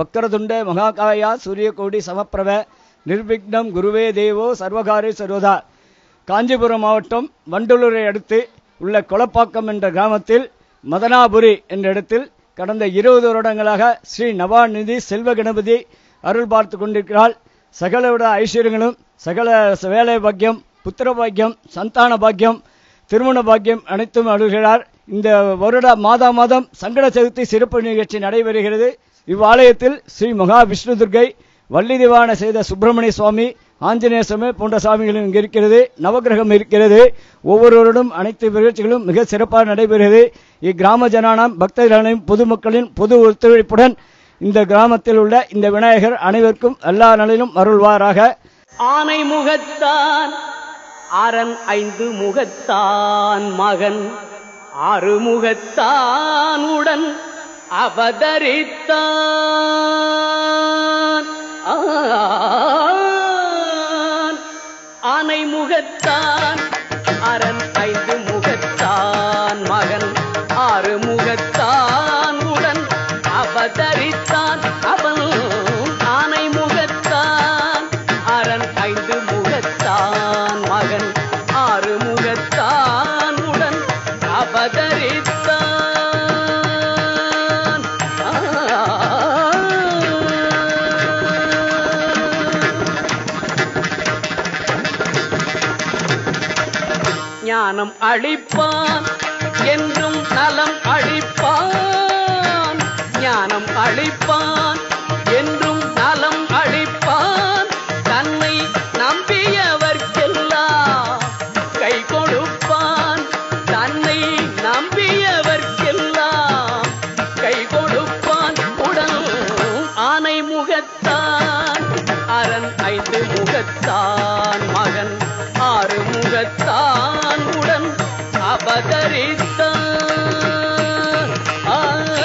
வக்கரதுண்ட மகாகாயா சூரியகோடி சமப்பிரப நிர்விக்னம் குருவே தேவோ சர்வகாரி சர்வதா காஞ்சிபுரம் மாவட்டம் வண்டலூரை அடுத்து உள்ள கொளப்பாக்கம் என்ற கிராமத்தில் மதனாபுரி என்ற இடத்தில் கடந்த இருபது வருடங்களாக ஸ்ரீ நவாநிதி செல்வ கணபதி அருள் பார்த்து கொண்டிருக்கிறாள் சகலவிட ஐஸ்வர்யங்களும் சகல வேலை பாக்கியம் புத்திர பாக்கியம் சந்தான பாக்கியம் திருமண பாக்கியம் அனைத்தும் அருள்கிறார் இந்த வருட மாதா மாதம் சங்கட சதுர்த்தி சிறப்பு நிகழ்ச்சி நடைபெறுகிறது இவ்வாலயத்தில் ஸ்ரீ மகா விஷ்ணு துர்க்கை வள்ளி திவான செய்த சுப்பிரமணிய சுவாமி ஆஞ்சநேய சுவாமி போன்ற சுவாமிகளும் இங்கு இருக்கிறது நவகிரகம் இருக்கிறது ஒவ்வொருவருடன் அனைத்து நிகழ்ச்சிகளும் மிக சிறப்பாக நடைபெறுகிறது இக்கிராம ஜனானாம் பக்தர்களையும் பொதுமக்களின் பொது ஒத்துழைப்புடன் இந்த கிராமத்தில் உள்ள இந்த விநாயகர் அனைவருக்கும் எல்லா நிலையிலும் அருள்வாராக ஆனை முகத்தான் அரண் ஐந்து முகத்தான் மகன் ஆறு முகத்தான் உடன் அவதரித்தான் ஆன். ஆனை முகத்தான் அரண் ஐந்து முகத்தான் மகன் ஆறு முகத்தான் உடன் அவதரித்தான் அவன் ஆனை முகத்தான் அரண் ஐந்து முகத்தான் மகன் ஆறு முகத்தான் உடன் அவதரித்தான் ஆ. ஞானம் அளிப்பான் என்றும் நலம் அளிப்பான் ஞானம் அளிப்பான் என்றும் நலம் அளிப்பான் தன்னை நம்பியவர்க்கெல்லாம் கை கொடுப்பான் தன்னை நம்பியவர்க்கெல்லாம் கை கொடுப்பான் உடன் ஆனை முகத்தான் அரண் ஐந்து முகத்தான் மகன் ஆறு முகத்தான் உடன் அவதரித்தான் ஆ.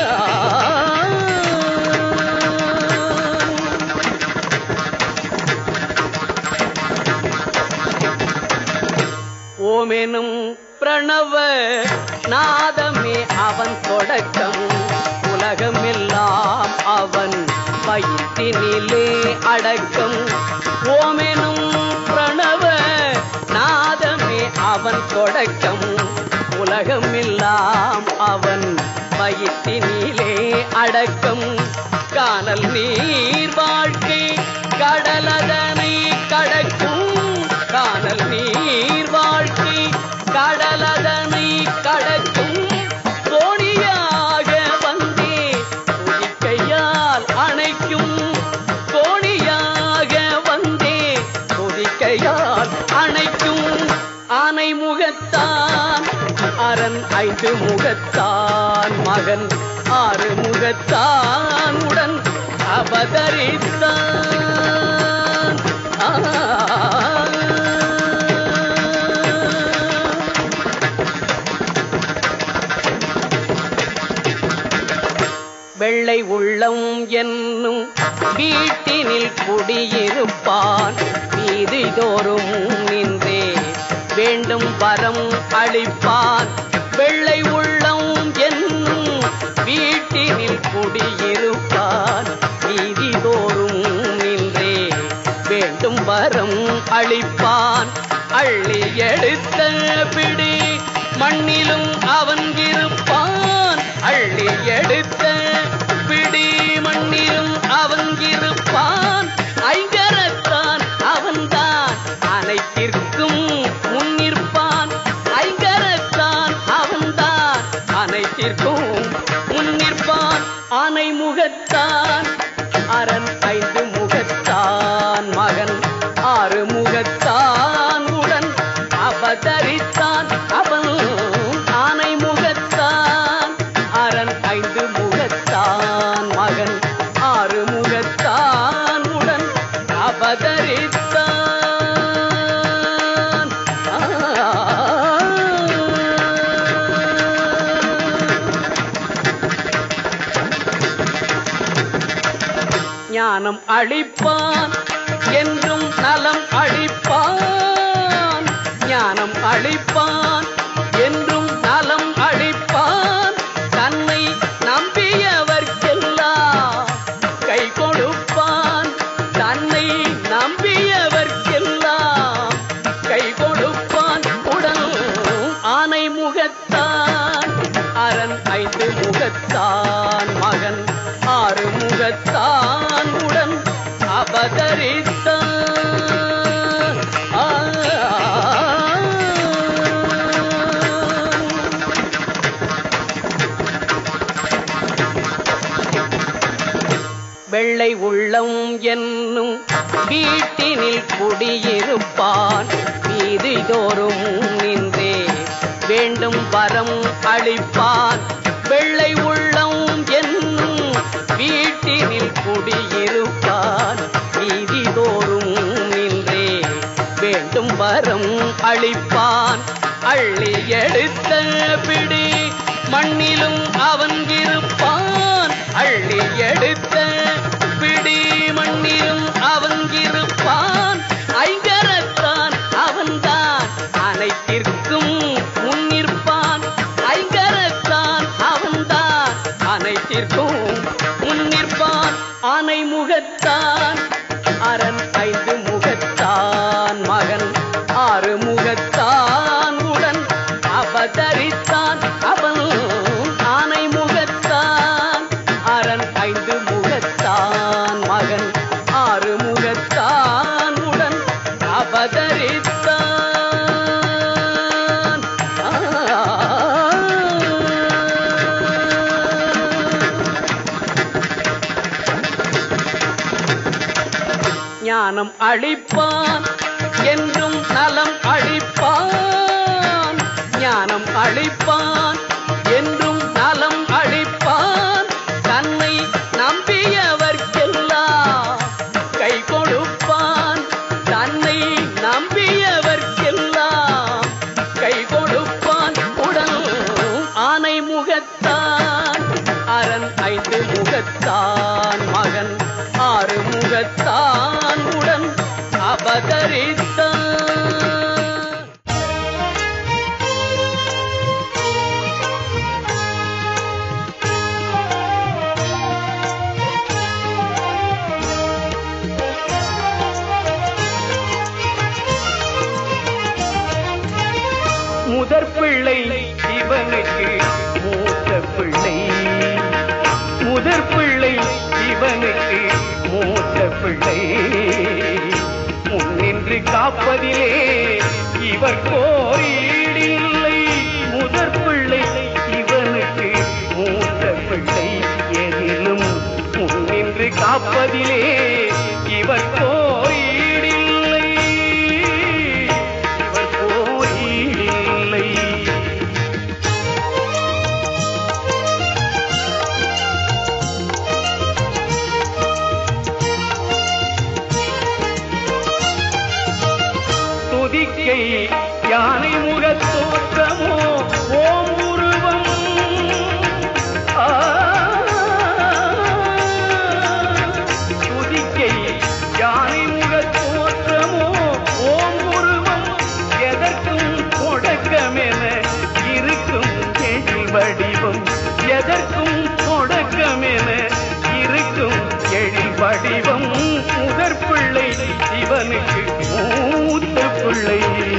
ஓமெனும் பிரணவ நாதமே அவன் தொடக்கம் உலகமெல்லாம் அவன் வயிற்றினிலே அடக்கம் ஓமெனும் பிரணவ நாதமே அவன் தொடக்கம் உலகமெல்லாம் அவன் வயிற்றினிலே அடக்கம் காணல் நீர் வாழ்க்கை கடலதனை கடக்கும் காணல் நீர் வாழ்க்கை கடலதனை கடக்கும் கோணியாக வந்தே துதிக்கையால் அணைக்கும் கோணியாக வந்தே துதிக்கையால் அணைக்கும் ஆனை முகத்தான் அரண் ஐந்து முகத்தான் மகன் ஆறு முகத்தான் உடன் அவதரித்தான் ஆ. வெள்ளை உள்ளம் என்னும் வீட்டினில் குடியிருப்பான் வீதி தோறும் நின்றே வேண்டும் வரம் அளிப்பான் வெள்ளை உள்ளம் என்னும் வீட்டினில் குடியிருப்பான் வீதி தோறும் நின்றே வேண்டும் வரம் அளிப்பான் அள்ளி எடுத்த பிடி மண்ணிலும் அவன் இருப்பான் அள்ளி எடுத்த பிடி மண்ணிலும் அவன் இருப்பான் ஐங்கரத்தான் அவன்தான் அனைத்திற்கும் முன்னிற்பான் ஐங்கரத்தான் அவன்தான் அனைத்திற்கும் முன்னிற்பான் ஆனை முகத்தான் அரண் ஐந்து முகத்தான் மகன் ஆறு முகத்தான் உடன் அவதரித்தான் அவன் ஆனை முகத்தான் அரண் ஐந்து முகத்தான் மகன் ஆறு முகத்தான் உடன் அவதரித்தான் ஆ. ஞானம் அளிப்பான் என்றும் நலம் அளிப்பான் ஞானம் அளிப்பான் என்றும் நலம் அளிப்பான் தன்னை நம்பியவர்க்கெல்லாம் கை முகத்தான் மகன் ஆறு முகத்தான் உடன் அவதரித்தான் ஆ. வெள்ளை உள்ளம் என்னும் வீட்டினில் குடியிருப்பான் வீதி தோறும் நின்றே வேண்டும் வரம் அளிப்பான் வெள்ளை உள்ளம் என்னும் வீட்டினில் குடியிருப்பான் வீதி தோறும் நின்றே வேண்டும் வரம் அளிப்பான் அள்ளி எடுத்த பிடி மண்ணிலும் அவன் இருப்பான் அள்ளி எடுத்த பிடி மண்ணிலும் அவன் இருப்பான் ஐங்கரத்தான் அவன்தான் அனைத்திற்கும் முன்னிற்பான் ஐங்கரத்தான் அவன்தான் அனைத்திற்கும் முன்னிற்பான் ஆனை முகத்தான் அரண் ஐந்து முகத்தான் மகன் ஆறு முகத்தான் உடன் அவதரித்தான் அவன் ஆனை முகத்தான் அரண் ஐந்து முகத்தான் மகன் ஆறு முகத்தான் உடன் அவதரித்தான் ஆ. ஞானம் அளிப்பான் என்றும் நலம் அளிப்பான் ஞானம் அளிப்பான் என்றும் நலம் அளிப்பான் தன்னை நம்பியவர்க்கெல்லாம் கை கொடுப்பான் தன்னை நம்பியவர்க்கெல்லாம் கை கொடுப்பான் உடல் ஆனை முகத்தான் அரண் ஐந்து முகத்தான் மகன் ஆறு முகத்தான் உடன் அவதரித்தான் முதற் பிள்ளை சிவனுக்கு மூத்த பிள்ளை முதற் பிள்ளை சிவனுக்கு மூத்த பிள்ளை முன்னின்று காப்பதிலே இவர் கோரீடில்லை முதற் பிள்ளை சிவனுக்கு மூத்த பிள்ளை எதிலும் முன்னின்று காப்பதிலே இவர் கோரீடில்லை இவர் கோரீடில்லை துதிக்கை யானை முகத் தோற்றமோ ஓம் உருவம் ஆ. துதிக்கை யானை முகத் தோற்றமோ ஓம் உருவம் எதற்கும் தொடக்கமென இருக்கும் எழில் வடிவம் எதற்கும் தொடக்கமென இருக்கும் எழில் வடிவம் முதற் பிள்ளை சிவனுக்கு மூத்த பிள்ளை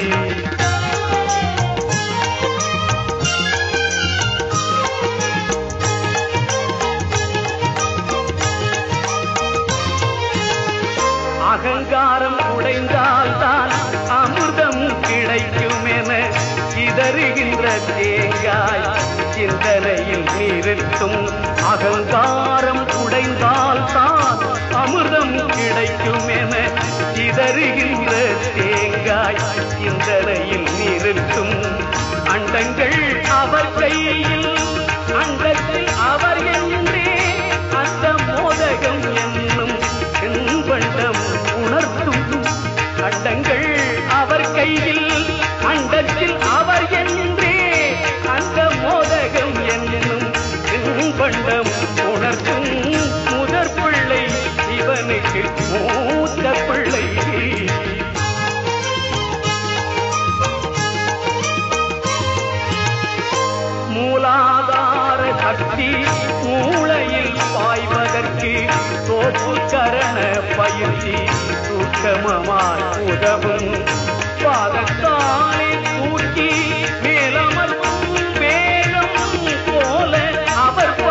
அகங்காரம் உடைந்தால் தான் அமிர்தம் கிடைக்கும் என சிதறுகின்ற தேங்காய் சிந்தனையில் நிறுத்தும் அகங்காரம் உடைந்தால் தான் அமிர்தம் கிடைக்கும் என சிதறுகின்ற தேங்காய் சிந்தனையில் நிறுத்தும் அண்டங்கள் அவர் கையில் அண்டத்தில் அவர் என்றே அந்த மோதகம் என்னும் செம்பண்டம் உணர்த்தும் அண்டங்கள் அவர் கையில் அண்டத்தில் அவர் என்றே அந்த மோதகம் என்னும் செம்பண்டம் உணர்த்தும் முதற் பிள்ளை சிவனுக்கு மூத்த பிள்ளை மூலாதார சக்தி மூளையில் பாய்வதற்கு தோப்பு கரண பயிற்சி சூக்கமமாய் உதவும் பாதத்தாலே தூக்கி மேலமர்த்தும் வேகம் போல அவர்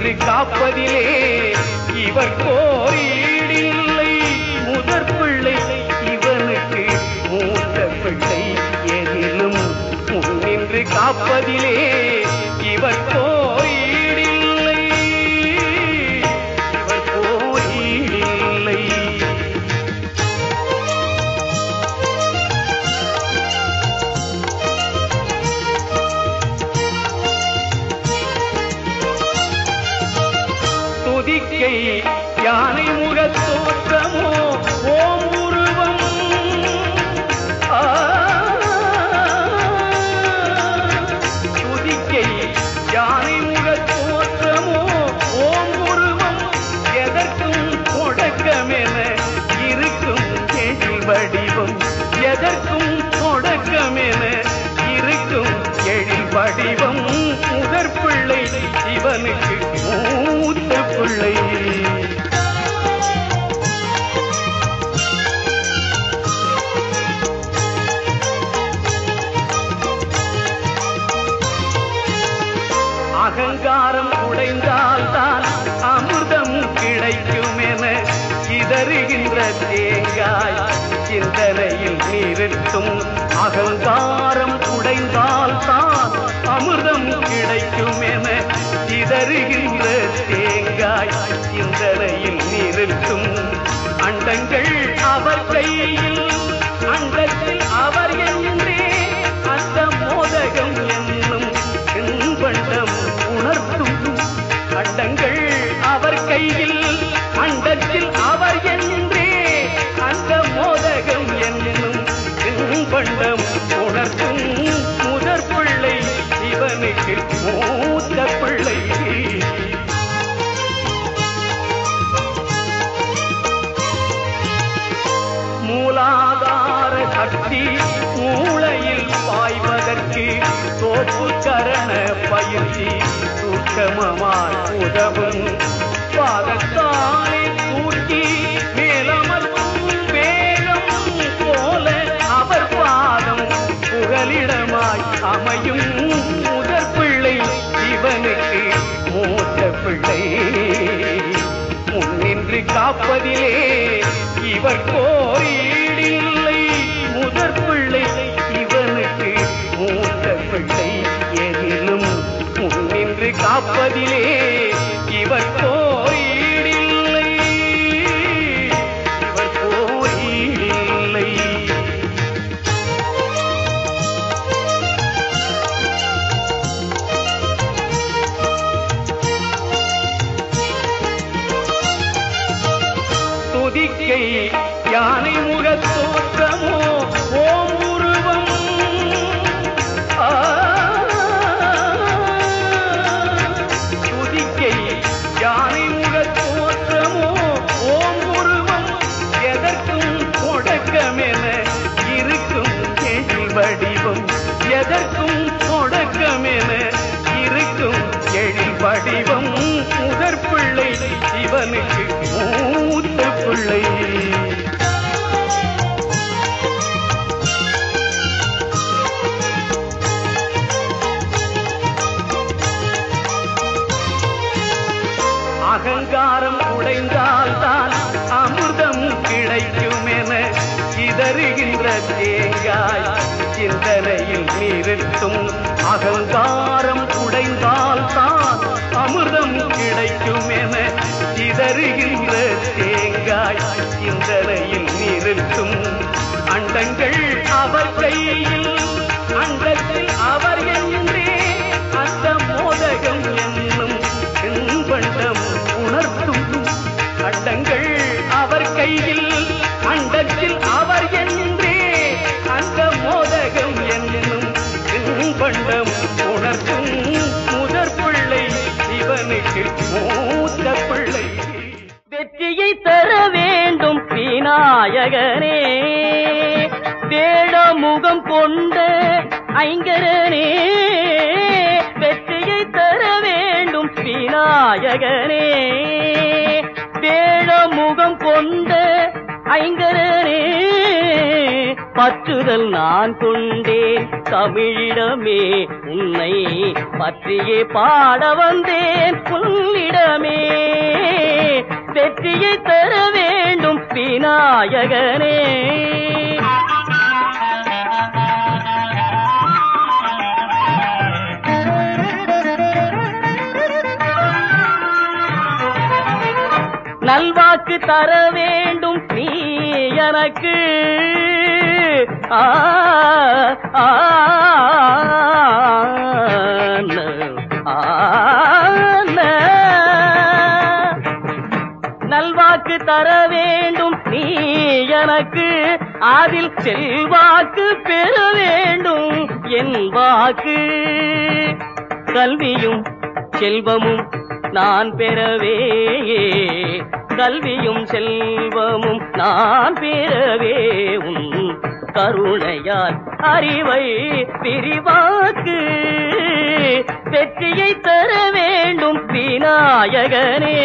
முன்னின்று காப்பதிலே இவர் கோரீடில்லை முதற் பிள்ளை இவனுக்கு மூத்த பிள்ளை எதிலும் முன்னின்று காப்பதிலே இவர் கோரீடில்லை இவர் கோரீடில்லை துதிக்கை யானை முகத் தோற்றமோ ஓம் உருவம் ஆ, துதிக்கை யானை முகத் தோற்றமோ ஓம் உருவம் எதற்கும் தொடக்கமென இருக்கும் எழில் வடிவம் எதற்கும் தொடக்கமென இருக்கும் எழில் வடிவம் முதற் பிள்ளை இவனுக்கு மூத்த பிள்ளை அகங்காரம் உடைந்தால்தான் அமிர்தம் கிடைக்கும் என சிதறுகின்ற தேங்காய் சிந்தனையில் நிறுத்தும் அகங்காரம் உடைந்தால்தான் அமிர்தம் கிடைக்கும் என சிதறுகின்ற தேங்காய் சிந்தனையில் நிறுத்தும் அண்டங்கள் அவர் கையில் அண்டத்தில் அவர் என்றே அந்த மோதகம் என்னும் தின்பண்டம் உணர்த்தும் அண்டங்கள் அவர் கையில் அண்டத்தில் அவர் என்றே அந்த மோதகம் என்னும் தின்பண்டம் உணர்த்தும் முதற் பிள்ளை இவனுக்கு மூத்த பிள்ளை மூலாதார சக்தி மூளையில் பாய்வதற்கு தோப்பு கரண பயிற்சி சூக்கமமாய் உதவும் பாதத்தாலே தூக்கி மேலமர்த்தும் வேகம் போல அவர் பாதம் புகலிடமாய் அமையும் முதற் பிள்ளை இவனுக்கு மூத்த பிள்ளை முன்னின்று காப்பதிலே இவர் கோரீடில்லை முதற் பிள்ளை இவனுக்கு மூத்த பிள்ளை எதிலும் முன்னின்று காப்பதிலே இவர் கோரீடில்லை இவர் கோரீடில்லை துதிக்கை யானை முகத் தோற்றமோ ஓம் உருவம் ஆ, துதிக்கை யானை முகத் தோற்றமோ ஓம் உருவம் எதற்கும் தொடக்கமென இருக்கும் எழில் வடிவம் எதற்கும் தொடக்கமென இருக்கும் எழில் வடிவம் முதற் பிள்ளை இவனுக்கு மூத்த பிள்ளை அகங்காரம் உடைந்தால்தான் அமிர்தம் கிடைக்கும் என சிதறுகின்ற தேங்காய் சிந்தனையில் நிறுத்தும் அகங்காரம் உடைந்தால்தான் அமிர்தம் கிடைக்கும் என சிதறுகின்ற தேங்காய் சிந்தனையில் நிறுத்தும் அண்டங்கள் அவர் கையில் அண்டத்தில் அவர் என்றே அந்த மோதகம் என்னும் தின்பண்டம் உணர்த்தும் அண்டங்கள் அவர் கையில் அண்டத்தில் அவர் என்றே அந்த மோதகம் என்னும் தின்பண்டம் உணர்த்தும் முதற் பிள்ளை இவனுக்கு மூத்த பிள்ளை வெற்றியை தர வேண்டும் விநாயகனே வேட முகம் கொண்ட ஐங்கரனே வெற்றியை தர வேண்டும் விநாயகனே வேட முகம் கொண்ட ஐங்கரனே பற்றுதல் நான் கொண்டேன் தமிழிடமே உன்னை பற்றியே பாட வந்தேன் உன்னிடமே விநாயகனே நல்வாக்கு தர வேண்டும் நீ எனக்கு ஆ, ஆ, ந, ஆ, ந. நல்வாக்கு தர வேண்டும் நீ எனக்கு அதில் செல்வாக்கு பெற வேண்டும் என் வாக்கு கல்வியும் செல்வமும் நான் பெறவே கல்வியும் செல்வமும் நான் பெறவே உன் கருணையால் அறிவை விரிவாக்கு வெற்றியை தர வேண்டும் விநாயகனே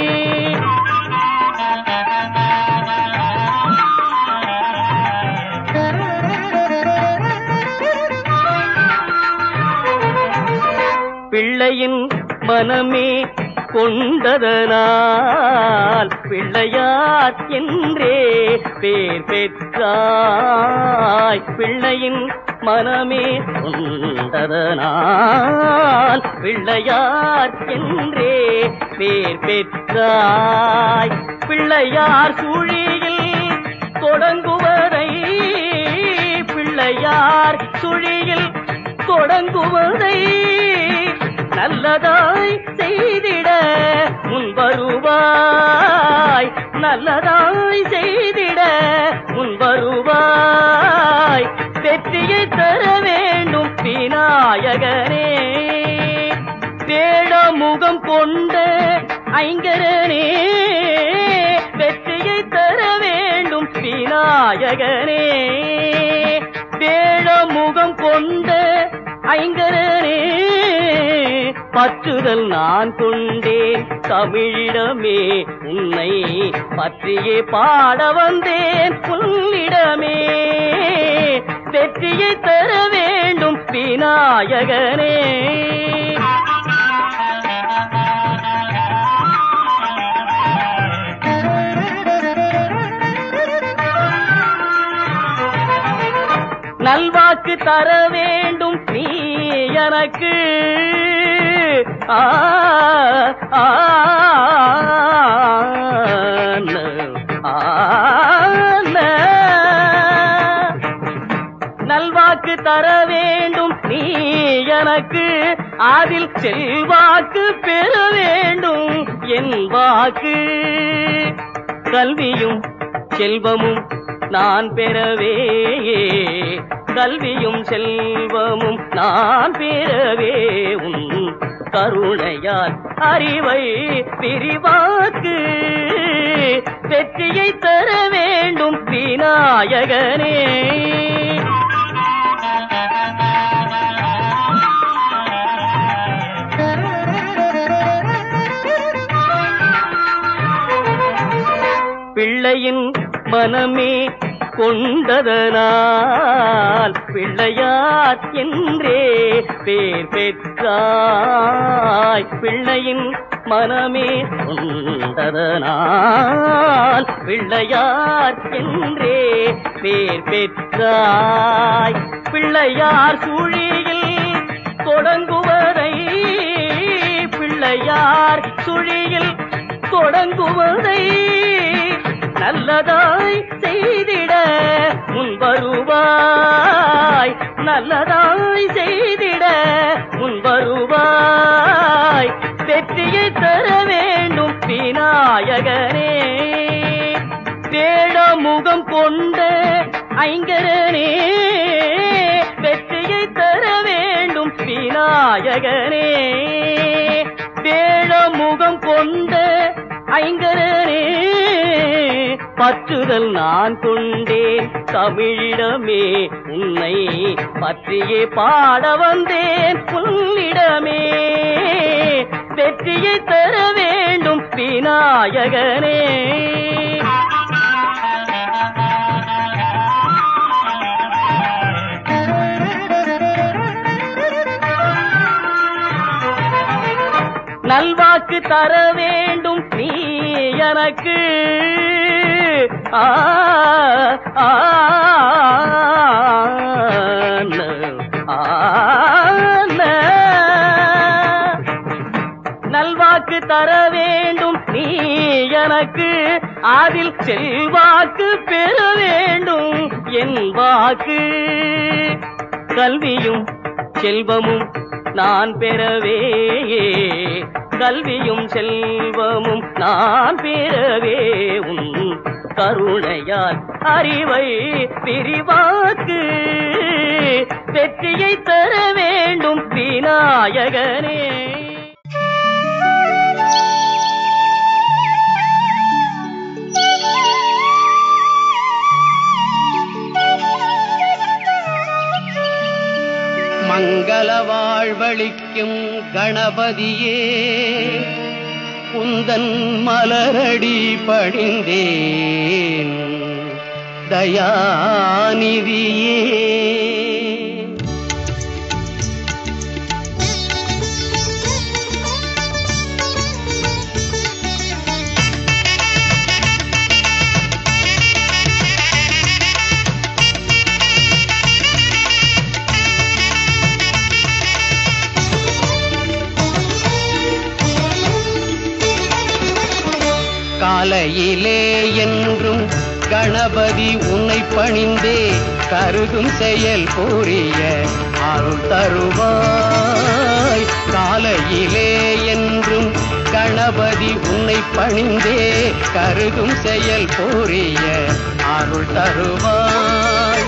பிள்ளையின் மனமே கொண்டதனால் பிள்ளையார் என்றே பேர் பெற்றாய் பிள்ளையின் மனமே கொண்டதனால் பிள்ளையார் என்றே பேர் பெற்றாய் பிள்ளையார் சுழியில் தொடங்குவதை பிள்ளையார் சுழியில் தொடங்குவதை நல்லதாய் செய்திட முன் வருவாய் நல்லதாய் செய்திட முன் வருவாய் வெற்றியை தர வேண்டும் விநாயகனே வேட முகம் கொண்ட ஐங்கரனே வெற்றியை தர வேண்டும் விநாயகனே வேட முகம் கொண்ட ஐங்கரனே பற்றுதல் நான் கொண்டேன் தமிழிடமே உன்னை பற்றியே பாட வந்தேன் உன்னிடமே வெற்றியை தர வேண்டும் விநாயகனே நல்வாக்கு தர வேண்டும் நீ எனக்கு ஆ, ஆ, ந, ஆ, ந. நல்வாக்கு தர வேண்டும் நீ எனக்கு அதில் செல்வாக்கு பெற வேண்டும் என் வாக்கு கல்வியும் செல்வமும் நான் பெறவே கல்வியும் செல்வமும் நான் பெறவே உன் கருணையால் அறிவை விரிவாக்கு வெற்றியை தர வேண்டும் விநாயகனே பிள்ளையின் மனமே கொண்டதனால் பிள்ளையார் என்றே பேர் பெற்றாய் பிள்ளையின் மனமே கொண்டதனால் பிள்ளையார் என்றே பேர் பெற்றாய் பிள்ளையார் சுழியில் தொடங்குவதை பிள்ளையார் சுழியில் தொடங்குவதை நல்லதாய் செய்திட முன் வருவாய் நல்லதாய் செய்திட முன் வருவாய் வெற்றியை தர வேண்டும் விநாயகனே வேட முகம் கொண்ட ஐங்கரனே வெற்றியை தர வேண்டும் விநாயகனே வேட முகம் கொண்ட ஐங்கரனே பற்றுதல் நான் கொண்டேன் தமிழிடமே உன்னை பற்றியே பாட வந்தேன் உன்னிடமே வெற்றியை தர வேண்டும் விநாயகனே நல்வாக்கு தர வேண்டும் நீ எனக்கு ஆ ஆ நல்வாக்கு தர வேண்டும் நீ எனக்கு அதில் செல்வாக்கு பெற வேண்டும் என் வாக்கு கல்வியும் செல்வமும் நான் பெறவே கல்வியும் செல்வமும் நான் பெறவே உன் கருணையால் அறிவை விரிவாக்கு வெற்றியை தர வேண்டும் விநாயகனே மங்கள வாழ்வழிக்கும் கணபதியே குந்தன் மலரடி பணிந்தேன் தயாநிதியே காலையிலே என்றும் கணபதி உன்னை பணிந்தே கருதும் செயல் புரிய அருள் தருவாய் காலையிலே என்றும் கணபதி உன்னை பணிந்தே கருதும் செயல் புரிய அருள் தருவாய்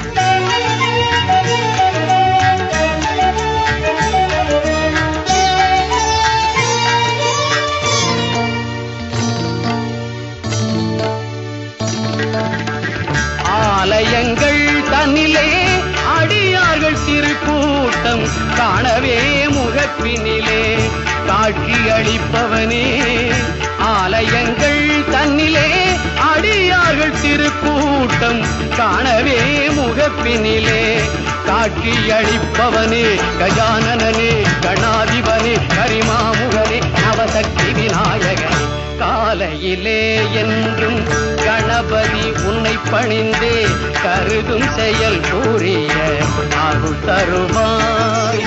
ஆலயங்கள் தன்னிலே அடியார்கள் திருக்கூட்டம் காணவே முகப்பினிலே காட்சி அளிப்பவனே ஆலயங்கள் தன்னிலே அடியார்கள் திருக்கூட்டம் காணவே முகப்பினிலே காட்சி அளிப்பவனே கஜானனே கணாதிபனே கரிமாமுகனே நவசக்தி விநாயகனே காலையிலே என்றும் கணபதி உன்னை பணிந்தே கருதும் செயல் கூறிய அருள் தருவாய்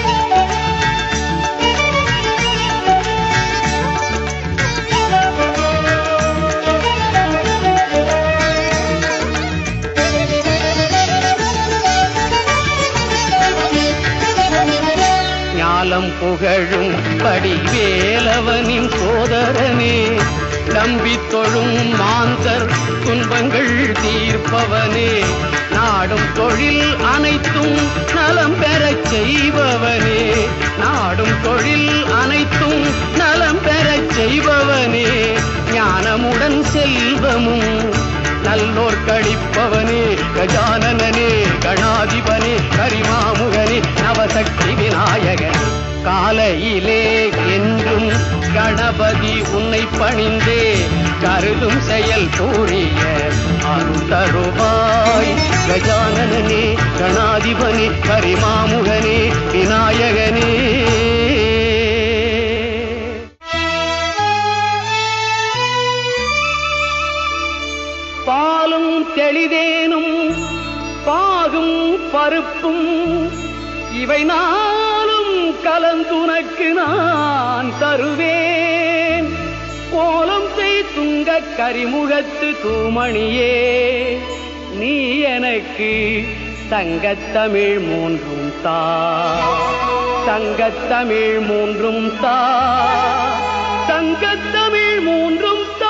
ஞாலம் புகழும் படிவேலவனின் சோதரனே நம்பி தொழும் மாந்தர் துன்பங்கள் தீர்ப்பவனே நாடும் தொழில் அனைத்தும் நலம் பெறச் செய்பவனே நாடும் தொழில் அனைத்தும் நலம் பெறச் செய்பவனே ஞானமுடன் செல்வமும் நல்லோர் கழிப்பவனே கஜானனே கணாதிபனே கரிமாமுகனே நவசக்தி விநாயகனே காலையிலே என்றும் கணபதி உன்னை பணிந்தே கருதும் செயல் கூறிய அருள் தருவாய் கஜானனே கணாதிபனே கரிமாமுகனே விநாயகனே பாலும் தெளிதேனும் பாகும் பருப்பும் இவை நாளும் கலந்துனக்கு நான் தருவேன் கோலம் செய் துங்க கரிமுகத்து தூமணியே நீ எனக்கு தங்கத்தமிழ் மூன்றும் தா தங்கத்தமிழ் மூன்றும் தா தங்கத்தமிழ் மூன்றும் தா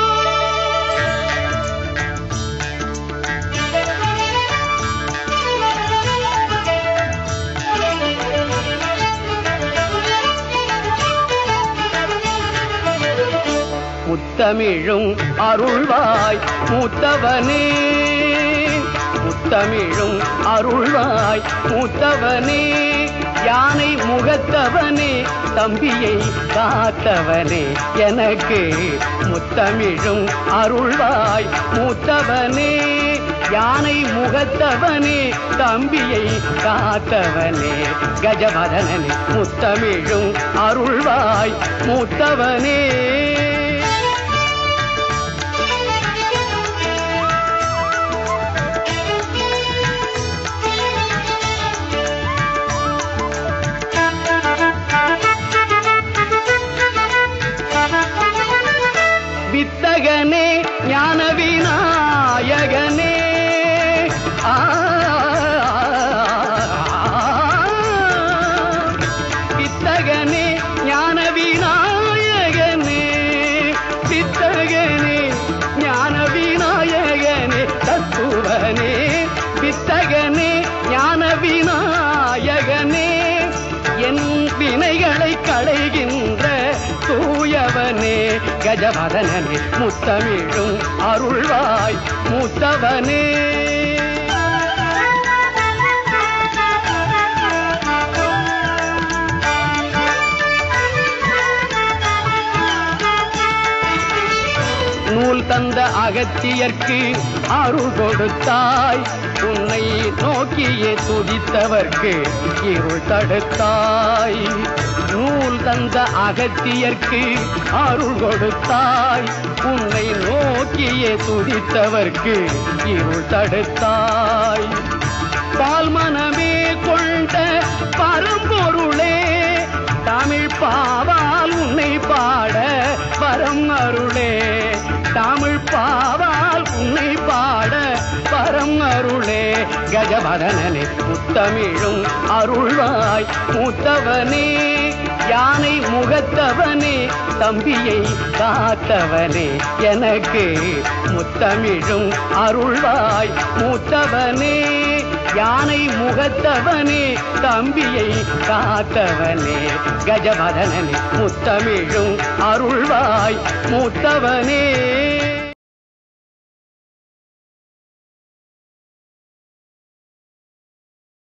முத்தமிழும் அருள்வாய் மூத்தவனே முத்தமிழும் அருள்வாய் மூத்தவனே யானை முகத்தவனே தம்பியை காத்தவனே எனக்கு முத்தமிழும் அருள்வாய் மூத்தவனே யானை முகத்தவனே தம்பியை காத்தவனே கஜபதனனே முத்தமிழும் அருள்வாய் மூத்தவனே மூத்தவனே கஜபதனனே முத்தமிழும் அருள்வாய் மூத்தவனே நூல் தந்த அகத்தியர்க்கு அருள் கொடுத்தாய் உன்னை நோக்கியே துதித்தவர்க்கு இருள் தடுத்தாய் நூல் தந்த அகத்தியர்க்கு அருள் கொடுத்தாய் உன்னை நோக்கியே துதித்தவர்க்கு இருள் தடுத்தாய் பால் மனமே கொண்ட பரம்பொருளே தமிழ் பாவால் உன்னை பாட வரம் அருளே தமிழ் பாவால் உன்னை பாட பரம் அருளே கஜபதனனே முத்தமிழும் அருள்வாய் மூத்தவனே யானை முகத்தவனே தம்பியை காத்தவனே எனக்கு முத்தமிழும் அருள்வாய் மூத்தவனே யானை முகத்தவனே தம்பியை காத்தவனே கஜபதனனே முத்தமிழும் அருள்வாய் மூத்தவனே